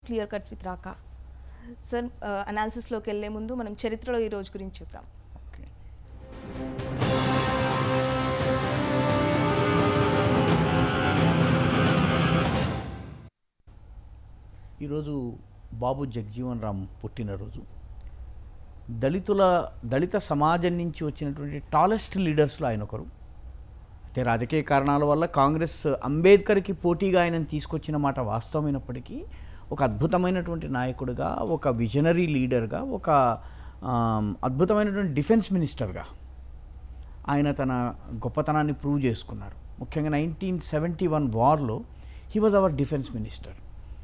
clear cut with Raka sir అనాలిసిస్లోకి వెళ్ళే ముందు మనం చరిత్రలో ఈ రోజు గురించి చూద్దాం ఓకే ఈరోజు బాబు జగజీవన్ రామ్ పుట్టినరోజు దళితుల దళిత సమాజం నుంచి వచ్చినటువంటి టాలెస్ట్ లీడర్స్లో ఆయన ఒకరు అయితే రాజకీయ కారణాల వల్ల కాంగ్రెస్ అంబేద్కర్కి పోటీగా ఆయనను తీసుకొచ్చిన మాట వాస్తవమైనప్పటికీ ఒక అద్భుతమైనటువంటి నాయకుడిగా ఒక విజనరీ లీడర్గా ఒక ఆమ్, అద్భుతమైనటువంటి డిఫెన్స్ మినిస్టర్గా ఆయన తన గొప్పతనాన్ని ప్రూవ్ చేసుకున్నారు ముఖ్యంగా నైన్టీన్ సెవెంటీ వన్ వార్లో he was our defence minister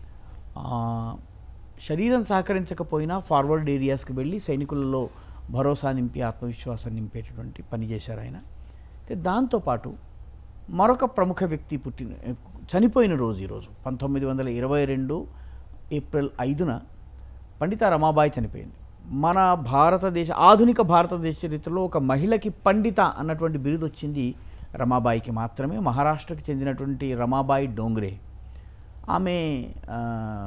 శరీరం సహకరించకపోయినా ఫార్వర్డ్ ఏరియాస్కి వెళ్ళి సైనికులలో భరోసా నింపి ఆత్మవిశ్వాసం నింపేటటువంటి పని చేశారు ఆయన అయితే దాంతోపాటు మరొక ప్రముఖ వ్యక్తి పుట్టిన చనిపోయిన రోజు ఈరోజు పంతొమ్మిది వందల ఇరవై రెండు ఏప్రిల్ ఐదున పండిత రమాబాయి చనిపోయింది మన భారతదేశ ఆధునిక భారతదేశ చరిత్రలో ఒక మహిళకి పండిత అన్నటువంటి బిరుదు వచ్చింది రమాబాయికి మాత్రమే మహారాష్ట్రకు చెందినటువంటి రమాబాయి డోంగ్రే ఆమె ఆ,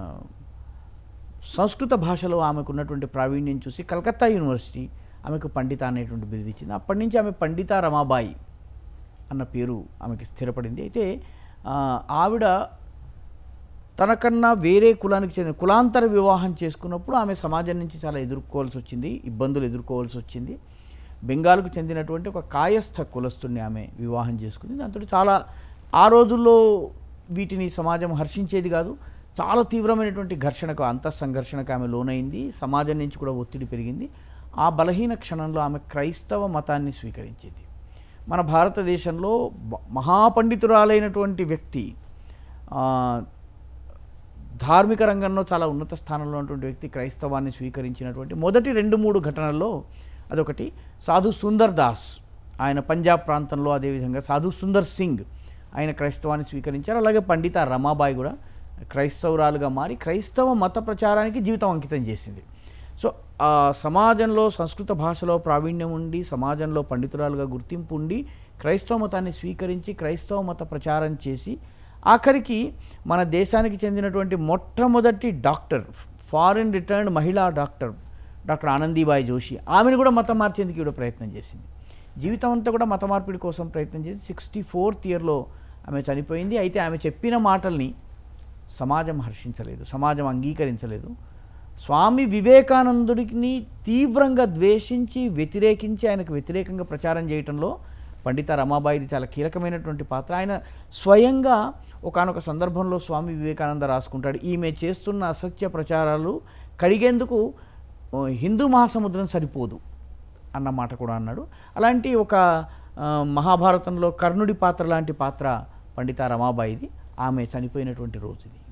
సంస్కృత భాషలో ఆమెకు ఉన్నటువంటి ప్రావీణ్యం చూసి కలకత్తా యూనివర్సిటీ ఆమెకు పండిత అనేటువంటి బిరుదు ఇచ్చింది అప్పటి నుంచి ఆమె పండిత రమాబాయి అన్న పేరు ఆమెకి స్థిరపడింది అయితే ఆ, ఆవిడ తనకన్నా వేరే కులానికి చెందిన కులాంతర వివాహం చేసుకున్నప్పుడు ఆమె సమాజం నుంచి చాలా ఎదుర్కోవాల్సి వచ్చింది ఇబ్బందులు ఎదుర్కోవాల్సి వచ్చింది బెంగాల్కు చెందినటువంటి ఒక కాయస్థ కులస్తుని ఆమె వివాహం చేసుకుంది దాంతో చాలా ఆ రోజుల్లో వీటిని సమాజం హర్షించేది కాదు చాలా తీవ్రమైనటువంటి ఘర్షణకు అంత సంఘర్షణకు ఆమె లోనైంది సమాజం నుంచి కూడా ఒత్తిడి పెరిగింది ఆ బలహీన క్షణంలో ఆమె క్రైస్తవ మతాన్ని స్వీకరించింది మన భారతదేశంలో బ- మహాపండితురాలైనటువంటి వ్యక్తి ఆ, ధార్మిక రంగంలో చాలా ఉన్నత స్థానంలో ఉన్నటువంటి వ్యక్తి క్రైస్తవాన్ని స్వీకరించినటువంటి మొదటి రెండు మూడు ఘటనల్లో అదొకటి సాధు సుందర్ దాస్ ఆయన పంజాబ్ ప్రాంతంలో అదేవిధంగా సాధు సుందర్ సింగ్ ఆయన క్రైస్తవాన్ని స్వీకరించారు అలాగే పండిత రమాబాయి కూడా క్రైస్తవురాలుగా మారి క్రైస్తవ మత ప్రచారానికి జీవితం అంకితం చేసింది సో ఆ సమాజంలో సంస్కృత భాషలో ప్రావీణ్యం ఉండి సమాజంలో పండితురాలుగా గుర్తింపు ఉండి క్రైస్తవ మతాన్ని స్వీకరించి క్రైస్తవ మత ప్రచారం చేసి ఆఖరికి మన దేశానికి చెందినటువంటి మొట్టమొదటి డాక్టర్ ఫారిన్ రిటర్న్డ్ మహిళా డాక్టర్ డాక్టర్ ఆనందీబాయి జోషి ఆమెను కూడా మతం మార్చేందుకు కూడా ప్రయత్నం చేసింది జీవితం అంతా కూడా మత మార్పిడి కోసం ప్రయత్నం చేసి సిక్స్టీ ఫోర్త్ ఇయర్లో ఆమె చనిపోయింది అయితే ఆమె చెప్పిన మాటల్ని సమాజం హర్షించలేదు సమాజం అంగీకరించలేదు స్వామి వివేకానందుడిని తీవ్రంగా ద్వేషించి వ్యతిరేకించి ఆయనకు వ్యతిరేకంగా ప్రచారం చేయటంలో పండిత రమాబాయిది చాలా కీలకమైనటువంటి పాత్ర ఆయన స్వయంగా ఒకానొక సందర్భంలో స్వామి వివేకానంద రాసుకుంటాడు ఈమె చేస్తున్న అసత్య ప్రచారాలు కడిగేందుకు ఓ, హిందూ మహాసముద్రం సరిపోదు అన్న మాట కూడా అన్నాడు అలాంటి ఒక ఆ, మహాభారతంలో కర్ణుడి పాత్ర లాంటి పాత్ర పండిత రమాబాయిది ఆమె చనిపోయినటువంటి రోజు ఇది